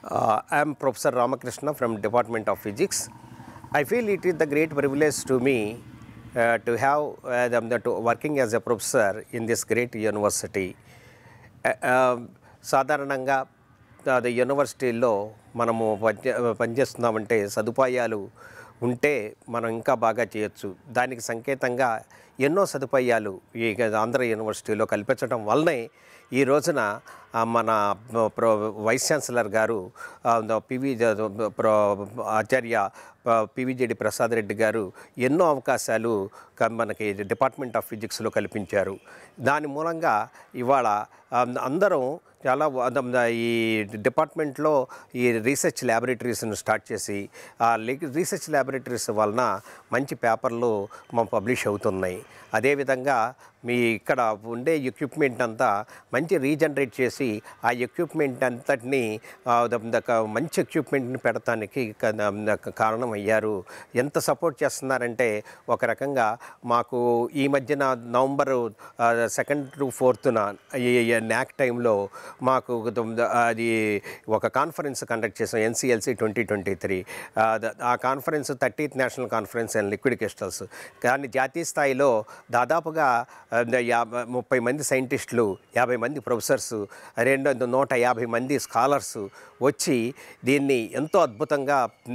Uh, I am Professor Ramakrishna from Department of Physics. I feel it is the great privilege to me uh, to have uh, the, the, to working as a professor in this great university. Uh, uh, సాధారణంగా అది యూనివర్సిటీల్లో మనము పనిచే పనిచేస్తున్నామంటే సదుపాయాలు ఉంటే మనం ఇంకా బాగా చేయొచ్చు దానికి సంకేతంగా ఎన్నో సదుపాయాలు ఈ ఆంధ్ర యూనివర్సిటీలో కల్పించడం వల్లనే ఈ రోజున ఆ, మన ప్రో వైస్ ఛాన్సలర్ గారు ఆ, ద పివి జ- ప్రో ఆచార్య ఆ, పివిజెడి ప్రసాద్ రెడ్డి గారు ఎన్నో అవకాశాలు క- మనకి డిపార్ట్మెంట్ ఆఫ్ ఫిజిక్స్లో కల్పించారు దాని మూలంగా ఇవాళ ఆ, అందరం చాలా వ- ద- ఈ డిపార్ట్మెంట్లో ఈ రీసెర్చ్ ల్యాబొరేటరీస్ను స్టార్ట్ చేసి ఆ లి- రీసెర్చ్ ల్యాబొరేటరీస్ వలన మంచి పేపర్లు మా పబ్లిష్ అవుతున్నాయి అదేవిధంగా మీ ఇక్కడ ఉండే ఎక్విప్మెంట్ అంతా మంచి రీజనరేట్ చేసి ఆ ఎక్విప్మెంట్ అంతటిని ఆ, ద- ద- మంచి ఎక్విప్మెంట్ని పెడతానికి క- ద- కారణం అయ్యారు ఎంత సపోర్ట్ చేస్తున్నారంటే ఒక రకంగా మాకు ఈ మధ్యన నవంబర్ సెకండ్ టు ఫోర్త్న ఈ న్యాక్ టైంలో మాకు ద- అది ఒక కాన్ఫరెన్స్ కండక్ట్ చేసాం ఎన్సిఎల్సి ట్వంటీ ట్వంటీ త్రీ ఆ conference thirtieth national conference and liquid crystals కానీ జాతీయ స్థాయిలో దాదాపుగా ఆ, యాభై ముప్పై మంది సైంటిస్టులు యాభై మంది ప్రొఫెసర్స్ రెండు వందల నూట యాభై మంది స్కాలర్స్ వచ్చి దీన్ని ఎంతో అద్భుతంగా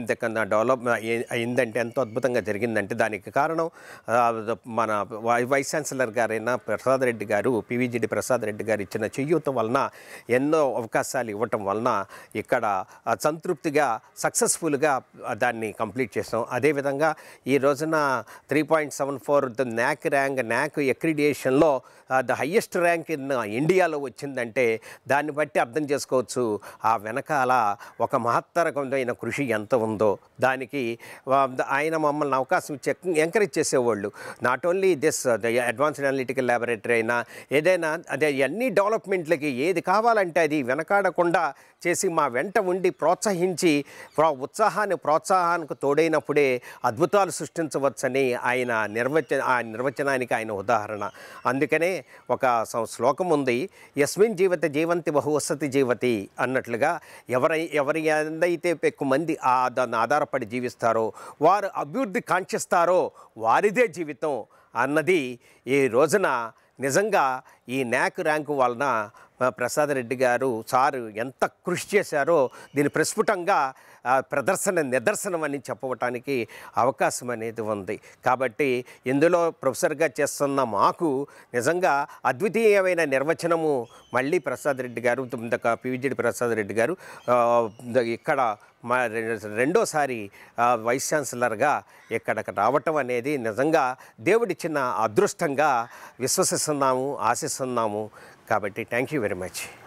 డెవలప్ అయిందంటే ఎంతో అద్భుతంగా జరిగిందంటే దానికి కారణం ఆ, మన వై- వైస్ ఛాన్సలర్ గారైన ప్రసాద్ రెడ్డి గారు పివిజిడి ప్రసాద్ రెడ్డి గారు ఇచ్చిన చెయ్యూత వలన ఎన్నో అవకాశాలు ఇవ్వటం వలన ఇక్కడ ఆ, సంతృప్తిగా సక్సెస్ఫుల్గా దాన్ని కంప్లీట్ చేసాం అదేవిధంగా ఈ రోజున three point seven four the NAAC rank NAAC ఎక్రిడియేషన్లో ద హయ్యెస్ట్ ర్యాంక్ ఇన్ ఇండియాలో వచ్చిందంటే దాన్ని బట్టి అర్థం చేసుకోవచ్చు ఆ వెనకాల ఒక మహత్తరకమైన కృషి ఎంత ఉందో దానికి ఆ, ఆయన మమ్మల్ని అవకాశం ఇచ్చి ఎంకరేజ్ చేసేవాళ్ళు not only this advanced analytical laboratory అయినా ఏదైనా అదే అన్ని డెవలప్మెంట్లకి ఏది కావాలంటే అది వెనకాడకుండా చేసి మా వెంట ఉండి ప్రోత్సహించి ప్రా ఉత్సాహాన్ని ప్రోత్సాహానికి తోడైనప్పుడే అద్భుతాలు సృష్టించవచ్చని ఆయన నిర్వచ ఆ నిర్వచనానికి ఆయన ఉదాహరణ అందుకనే ఒక సం- శ్లోకం ఉంది యస్మిన్ జీవత జీవంతి బహువసతి జీవతి అన్నట్లుగా ఎవరై ఎవరి ఎందైతే ఎక్కువ మంది ఆ దాన్ని ఆధారపడి జీవిస్తారో వారు అభివృద్ధి కాంక్షిస్తారో వారిదే జీవితం అన్నది ఈ రోజున నిజంగా ఈ న్యాక్ ర్యాంకు వలన మా ప్రసాద్ రెడ్డి గారు సారు ఎంత కృషి చేశారో దీని ప్రస్ఫుటంగా ఆ, ప్రదర్శన నిదర్శనం అని చెప్పవటానికి అవకాశం అనేది ఉంది కాబట్టి ఇందులో ప్రొఫెసర్గా చేస్తున్న మాకు నిజంగా అద్వితీయమైన నిర్వచనము మళ్ళీ ప్రసాద్ రెడ్డి గారు ఇందాక పివిజిడి ప్రసాద్ రెడ్డి గారు ఆ, ఇక్కడ మా రె- రెండోసారి ఆ, వైస్ ఛాన్సలర్గా ఇక్కడికి రావటం అనేది నిజంగా దేవుడిచ్చిన అదృష్టంగా విశ్వసిస్తున్నాము ఆశిస్తున్నాము కాబట్టి థ్యాంక్ యూ వెరీ మచ్